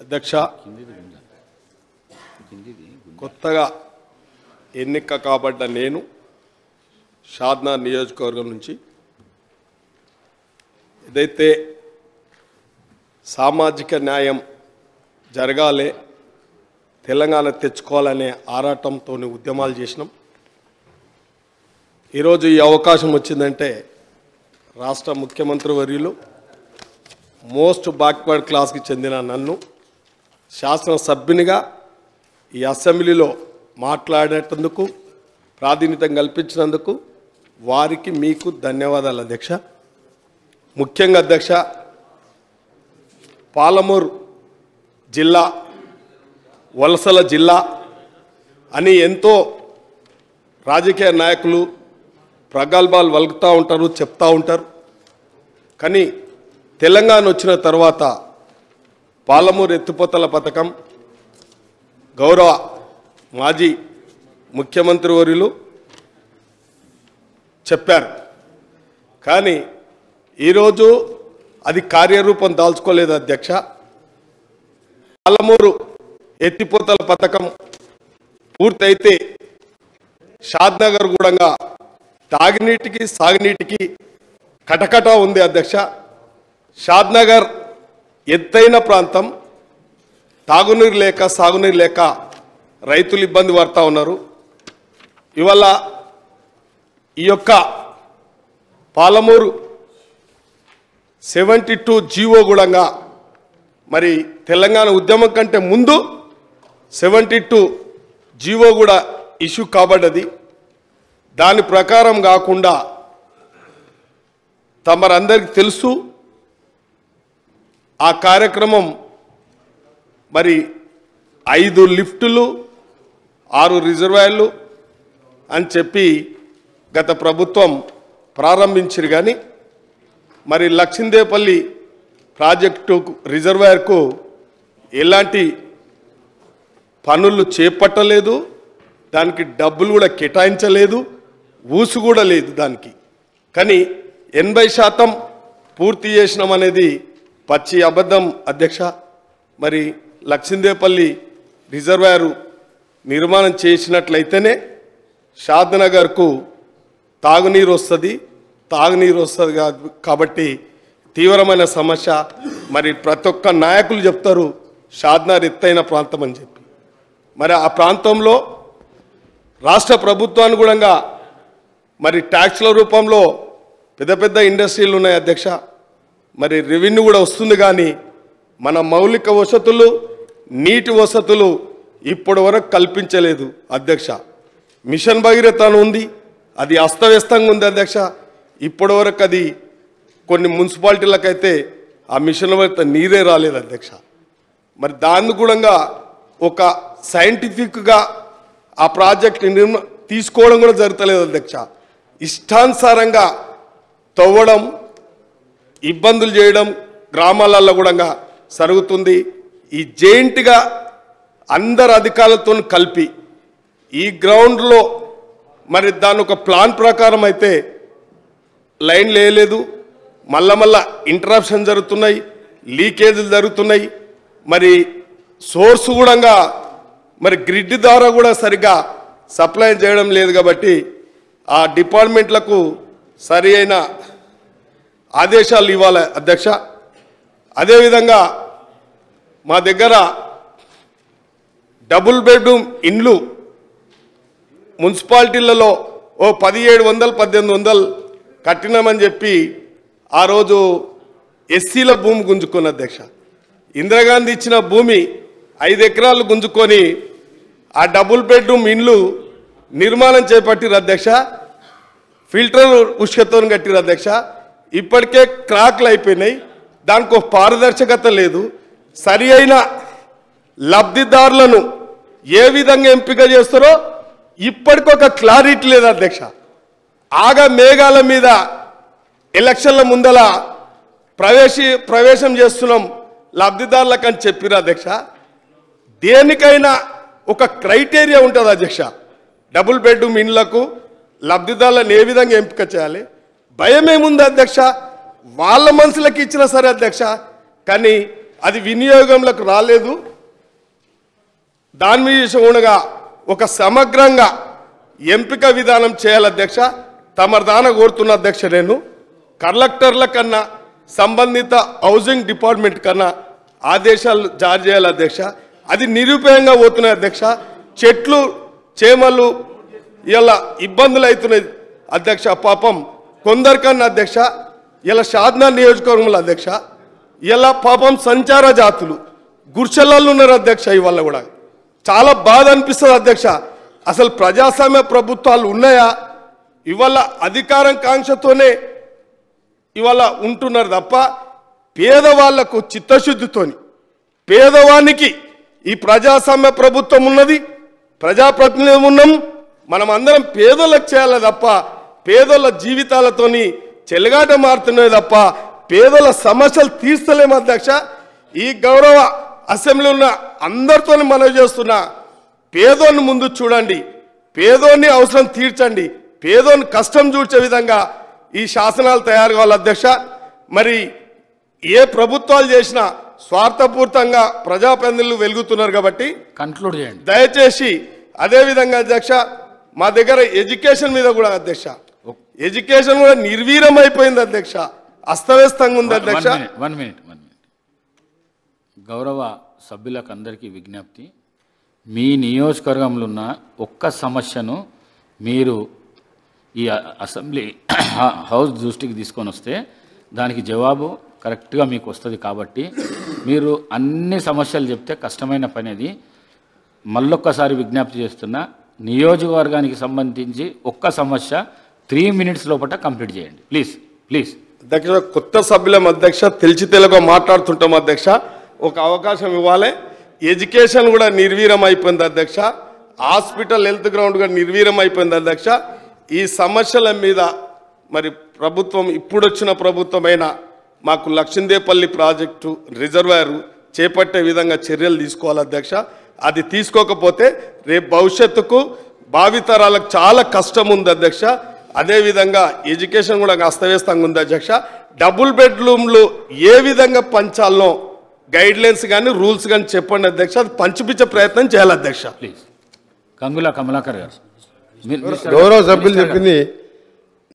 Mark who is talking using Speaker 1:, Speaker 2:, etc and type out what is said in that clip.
Speaker 1: అధ్యక్ష కొత్తగా ఎన్నిక కాబడ్డ నేను షాద్నా నియోజకవర్గం నుంచి ఏదైతే సామాజిక న్యాయం జరగాలి తెలంగాణ తెచ్చుకోవాలనే ఆరాటంతో ఉద్యమాలు చేసినాం ఈరోజు ఈ అవకాశం వచ్చిందంటే రాష్ట్ర ముఖ్యమంత్రి వర్యులు మోస్ట్ బ్యాక్వర్డ్ క్లాస్కి చెందిన నన్ను శాసనసభ్యునిగా ఈ అసెంబ్లీలో మాట్లాడేటందుకు ప్రాతినిధ్యం కల్పించినందుకు వారికి మీకు ధన్యవాదాలు అధ్యక్ష ముఖ్యంగా అధ్యక్ష పాలమూరు జిల్లా వలసల జిల్లా అని ఎంతో రాజకీయ నాయకులు ప్రగల్భాలు వలుకుతూ ఉంటారు చెప్తూ ఉంటారు కానీ తెలంగాణ వచ్చిన తర్వాత పాలమూరు ఎత్తిపోతల పథకం గౌరవ మాజీ ముఖ్యమంత్రి వర్యులు చెప్పారు కానీ ఈరోజు అది కార్యరూపం దాల్చుకోలేదు అధ్యక్ష పాలమూరు ఎత్తిపోతల పథకం పూర్తయితే షాద్నగర్ కూడా తాగునీటికి సాగునీటికి కటకట ఉంది అధ్యక్ష షాద్నగర్ ఎత్తైన ప్రాంతం తాగునీరు లేక సాగునీరు లేక రైతులు ఇబ్బంది పడతా ఉన్నారు ఇవాళ ఈ యొక్క పాలమూరు సెవెంటీ టూ జీవో గుణంగా మరి తెలంగాణ ఉద్యమం కంటే ముందు సెవెంటీ టూ జీవో కూడా ఇష్యూ కాబడ్డది దాని ప్రకారం కాకుండా తమరందరికీ తెలుసు ఆ కార్యక్రమం మరి ఐదు లిఫ్టులు ఆరు రిజర్వాయర్లు అని చెప్పి గత ప్రభుత్వం ప్రారంభించారు కానీ మరి లక్షిందేపల్లి ప్రాజెక్టు రిజర్వాయర్కు ఎలాంటి పనులు చేపట్టలేదు దానికి డబ్బులు కూడా కేటాయించలేదు ఊసు కూడా లేదు దానికి కానీ ఎనభై శాతం పూర్తి చేసినాం అనేది పచ్చి అబద్ధం అధ్యక్ష మరి లక్షిందేపల్లి రిజర్వాయరు నిర్మాణం చేసినట్లయితేనే షాద్నగర్కు తాగునీరు వస్తుంది తాగునీరు వస్తుంది కా- కాబట్టి తీవ్రమైన సమస్య మరి ప్రతి ఒక్క నాయకులు చెప్తారు షాద్నగర్ ఎత్తైన ప్రాంతం అని చెప్పి మరి ఆ ప్రాంతంలో రాష్ట్ర ప్రభుత్వాన్ని కూడా మరి ట్యాక్స్ల రూపంలో పెద్ద పెద్ద ఇండస్ట్రీలు ఉన్నాయి అధ్యక్ష మరి రెవెన్యూ కూడా వస్తుంది కానీ మన మౌలిక వసతులు నీటి వసతులు ఇప్పటి వరకు కల్పించలేదు అధ్యక్ష మిషన్ భగీరథ అని ఉంది అది అస్తవ్యస్తంగా ఉంది అధ్యక్ష ఇప్పటి వరకు అది కొన్ని మున్సిపాలిటీలకైతే ఆ మిషన్ భగీరథ నీరే రాలేదు అధ్యక్ష మరి దాన్ని కూడా ఒక సైంటిఫిక్గా ఆ ప్రాజెక్ట్ నిర్మ తీసుకోవడం కూడా జరుగుతలేదు అధ్యక్ష ఇష్టానుసారంగా తవ్వడం ఇబ్బందులు చేయడం గ్రామాలలో కూడా జరుగుతుంది ఈ జైంట్గా అందరు అధికారులతో కలిపి ఈ గ్రౌండ్లో మరి దాని ఒక ప్లాన్ ప్రకారం అయితే లైన్ లేలేదు మళ్ళా మళ్ళా ఇంటరప్షన్ జరుగుతున్నాయి లీకేజీలు జరుగుతున్నాయి మరి సోర్స్ కూడా మరి గ్రిడ్ ద్వారా కూడా సరిగ్గా సప్లై చేయడం లేదు కాబట్టి ఆ డిపార్ట్మెంట్లకు సరి అయిన ఆదేశాలు ఇవ్వాలి అధ్యక్ష అదేవిధంగా మా దగ్గర డబుల్ బెడ్రూమ్ ఇండ్లు మున్సిపాలిటీలలో ఓ పదిహేడు వందలు పద్దెనిమిది వందలు కట్టినామని చెప్పి ఆ రోజు ఎస్సీల భూమి గుంజుకున్న అధ్యక్ష ఇందిరాగాంధీ ఇచ్చిన భూమి ఐదు ఎకరాలు గుంజుకొని ఆ డబుల్ బెడ్రూమ్ ఇండ్లు నిర్మాణం చేపట్టిరు అధ్యక్ష ఫిల్టర్ ఉష్కతో కట్టిరు అధ్యక్ష ఇప్పటికే క్రాక్లు అయిపోయినాయి దానికి ఒక పారదర్శకత లేదు సరి అయిన లబ్ధిదారులను ఏ విధంగా ఎంపిక చేస్తారో ఇప్పటికొక క్లారిటీ లేదు అధ్యక్ష ఆగా మేఘాల మీద ఎలక్షన్ల ముందల ప్రవేశి ప్రవేశం చేస్తున్నాం లబ్ధిదారులకు అని చెప్పిరు అధ్యక్ష దేనికైనా ఒక క్రైటీరియా ఉంటుంది అధ్యక్ష డబుల్ బెడ్రూమ్ ఇండ్లకు లబ్ధిదారులను ఏ విధంగా ఎంపిక చేయాలి భయం ఏముంది అధ్యక్ష వాళ్ళ మనసులకు ఇచ్చిన సరే అధ్యక్ష కానీ అది వినియోగంలోకి రాలేదు దాని మీద ఉండగా ఒక సమగ్రంగా ఎంపిక విధానం చేయాలి అధ్యక్ష తమర్దాన కోరుతున్న అధ్యక్ష నేను కలెక్టర్ల కన్నా సంబంధిత హౌసింగ్ డిపార్ట్మెంట్ కన్నా ఆదేశాలు జారీ చేయాలి అధ్యక్ష అది నిరుపయోగంగా పోతున్నాయి అధ్యక్ష చెట్లు చేమలు ఇలా ఇబ్బందులు అవుతున్నాయి అధ్యక్ష పాపం కొందరికన్నా అధ్యక్ష ఇలా షాద్నా నియోజకవర్గంలో అధ్యక్ష ఇలా పాపం సంచార జాతులు గుర్చెలలో ఉన్నారు అధ్యక్ష ఇవాళ కూడా చాలా బాధ అనిపిస్తుంది అధ్యక్ష అసలు ప్రజాస్వామ్య ప్రభుత్వాలు ఉన్నాయా ఇవాళ అధికారం కాంక్షతోనే ఇవాళ ఉంటున్నారు తప్ప పేదవాళ్లకు చిత్తశుద్ధితోని పేదవానికి ఈ ప్రజాస్వామ్య ప్రభుత్వం ఉన్నది ప్రజాప్రతినిధులు ఉన్నాం మనం అందరం పేదలకు చేయాలి తప్ప పేదల జీవితాలతోని చెలగాట మారుతున్నాయి తప్ప పేదల సమస్యలు తీర్చలేము అధ్యక్ష ఈ గౌరవ అసెంబ్లీ ఉన్న అందరితోని మనవి చేస్తున్నా పేదోని ముందు చూడండి పేదోని అవసరం తీర్చండి పేదోని కష్టం చూచే విధంగా ఈ శాసనాలు తయారు కావాలి అధ్యక్ష మరి ఏ ప్రభుత్వాలు చేసినా స్వార్థపూర్తంగా ప్రజాప్రతినిధులు వెలుగుతున్నారు కాబట్టి
Speaker 2: కన్క్లూడ్ చేయండి
Speaker 1: దయచేసి అదే విధంగా అధ్యక్ష మా దగ్గర ఎడ్యుకేషన్ మీద కూడా అధ్యక్ష ఎడ్యుకేషన్ కూడా నిర్వీర్యం అయిపోయింది అధ్యక్ష అస్తవ్యస్తంగా ఉంది అధ్యక్ష
Speaker 2: one minute one minute one minute గౌరవ సభ్యులకు అందరికీ విజ్ఞప్తి మీ నియోజకవర్గంలో ఉన్న ఒక్క సమస్యను మీరు ఈ అ- అసెంబ్లీ హౌస్ దృష్టికి తీసుకొని వస్తే దానికి జవాబు కరెక్ట్గా మీకు వస్తుంది కాబట్టి మీరు అన్ని సమస్యలు చెప్తే కష్టమైన పని అది మళ్ళొక్కసారి విజ్ఞప్తి చేస్తున్నా నియోజకవర్గానికి సంబంధించి ఒక్క సమస్య త్రీ మినిట్స్ లోపల కంప్లీట్ చేయండి ప్లీజ్ ప్లీజ్
Speaker 1: అధ్యక్ష కొత్త సభ్యులం అధ్యక్ష తెలిసి తెలుగు మాట్లాడుతుంటాం అధ్యక్ష ఒక అవకాశం ఇవ్వాలి ఎడ్యుకేషన్ కూడా నిర్వీర్యం అయిపోయింది అధ్యక్ష హాస్పిటల్ హెల్త్ గ్రౌండ్ కూడా నిర్వీర్యం అయిపోయింది అధ్యక్ష ఈ సమస్యల మీద మరి ప్రభుత్వం ఇప్పుడు వచ్చిన ప్రభుత్వమైన మాకు లక్ష్మీదేపల్లి ప్రాజెక్టు రిజర్వాయర్ చేపట్టే విధంగా చర్యలు తీసుకోవాలి అధ్యక్ష అది తీసుకోకపోతే రేపు భవిష్యత్తుకు భావితరాలకు చాలా కష్టం ఉంది అధ్యక్ష అదేవిధంగా ఎడ్యుకేషన్ కూడా అస్తవ్యస్తంగా ఉంది అధ్యక్ష డబుల్ బెడ్రూమ్లు ఏ విధంగా పంచాలనో గైడ్ లైన్స్ కానీ రూల్స్ కానీ చెప్పండి అధ్యక్ష అది పంచిపించే ప్రయత్నం చేయాలి అధ్యక్ష
Speaker 2: ప్లీజ్ కంగుల కమలాకర్ గారు మీరు- మిస్టర్-
Speaker 3: గౌరవ సభ్యులు
Speaker 2: మినిస్టర్ గారు.
Speaker 3: చెప్పింది